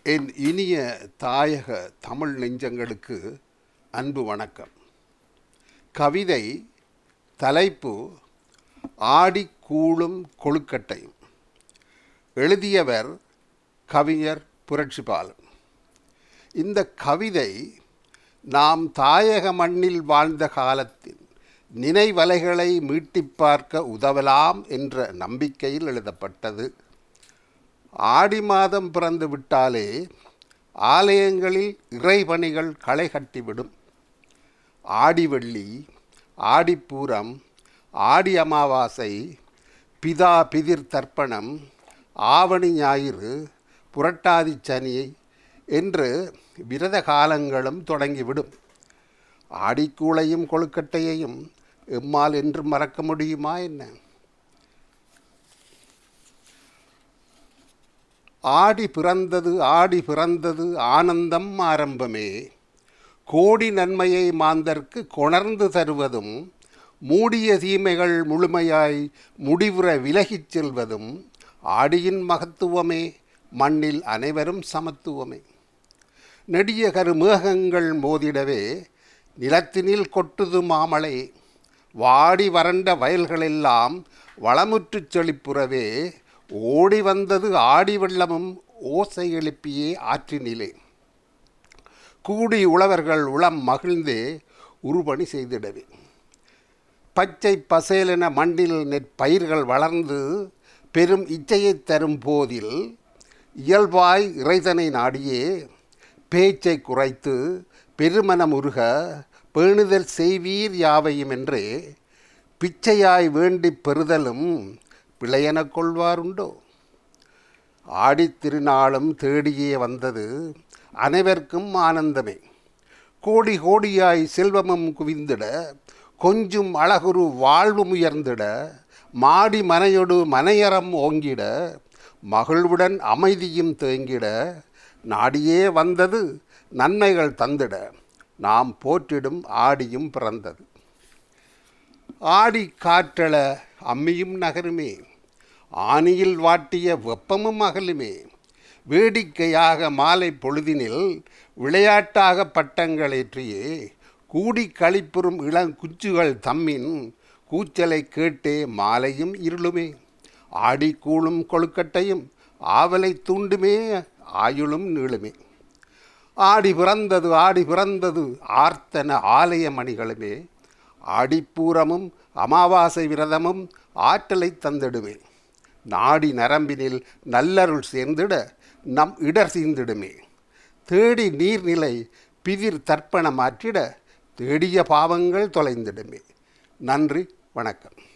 என் இனிய தாயக தமிழ் நெஞ்சங்களுக்கு அன்பு வணக்கம் கவிதை தலைப்பு ஆடி கூழும் கொழுக்கட்டையும் எழுதியவர் கவிஞர் புரட்சிபாலன் இந்த கவிதை நாம் தாயக மண்ணில் வாழ்ந்த காலத்தின் நினைவலைகளை மீட்டிப் பார்க்க உதவலாம் என்ற நம்பிக்கையில் எழுதப்பட்டது ஆடி மாதம் பிறந்து விட்டாலே ஆலயங்களில் இறைபணிகள் களை கட்டிவிடும் ஆடி வெள்ளி ஆடிப்பூரம் ஆடி அமாவாசை பிதா பிதிர் தர்ப்பணம் ஆவணி ஞாயிறு புரட்டாதி சனி என்று விரத காலங்களும் தொடங்கிவிடும் ஆடிக்கூளையும் கொழுக்கட்டையையும் எம்மால் என்று மறக்க முடியுமா என்ன ஆடி பிறந்தது ஆடி பிறந்தது ஆனந்தம் ஆரம்பமே கோடி நன்மையை மாந்தர்க்கு கொணர்ந்து தருவதும் மூடிய தீமைகள் முழுமையாய் முடிவுற விலகிச் செல்வதும் ஆடியின் மகத்துவமே மண்ணில் அனைவரும் சமத்துவமே நெடிய கருமேகங்கள் மோதிடவே நிலத்தினில் கொட்டுது மாமலை வாடி வறண்ட வயல்களெல்லாம் வளமுற்றுச் செழிப்புறவே ஓடி வந்தது ஆடி வெள்ளமும் ஓசை எழுப்பியே ஆற்றினிலே கூடி உழவர்கள் உளம் மகிழ்ந்தே உருபணி செய்திடவே பச்சை பசேலென மண்ணில் நெற்பயிர்கள் வளர்ந்து பெரும் இச்சையைத் தரும் போதில் இயல்பாய் இறைதனை நாடியே பேச்சை குறைத்து பெருமனம் உருக பேணுதல் செய்வீர் யாவையும் என்றே பிச்சையாய் வேண்டிப் பெறுதலும் பிழையெனக் கொள்வாருண்டோ ஆடித் திருநாளும் தேடியே வந்தது அனைவருக்கும் ஆனந்தமே கோடி கோடியாய் செல்வமும் குவிந்திட கொஞ்சம் அழகுரு வாழ்வு உயர்ந்திட மாடி மனையொடு மனையறம் ஓங்கிட மகிழ்வுடன் அமைதியும் தேங்கிட நாடியே வந்தது நன்மைகள் தந்திட நாம் போற்றிடும் ஆடியும் பிறந்தது ஆடி காற்றள அம்மியும் நகருமே ஆணியில் வாட்டிய வெப்பமும் அகலுமே வேடிக்கையாக மாலை பொழுதினில் விளையாட்டாக பட்டங்கள் ஏற்றியே கூடி களிப்புறும் இளங்குச்சுகள் தம்மின் கூச்சலை கேட்டே மாலையும் இருளுமே ஆடி கூழும் கொழுக்கட்டையும் ஆவலை தூண்டுமே ஆயுளும் நீளுமே ஆடி பிறந்தது ஆடி பிறந்தது ஆர்த்தன ஆலய மணிகளுமே ஆடிப்பூரமும் அமாவாசை விரதமும் ஆற்றலை தந்திடுமே நாடி நரம்பினில் நல்லருள் சேர்ந்திட நம் இடர் சீர்ந்திடுமே தேடி நீர்நிலை பிதிர் தர்ப்பணம் மாற்றிட தேடிய பாவங்கள் தொலைந்திடுமே நன்றி வணக்கம்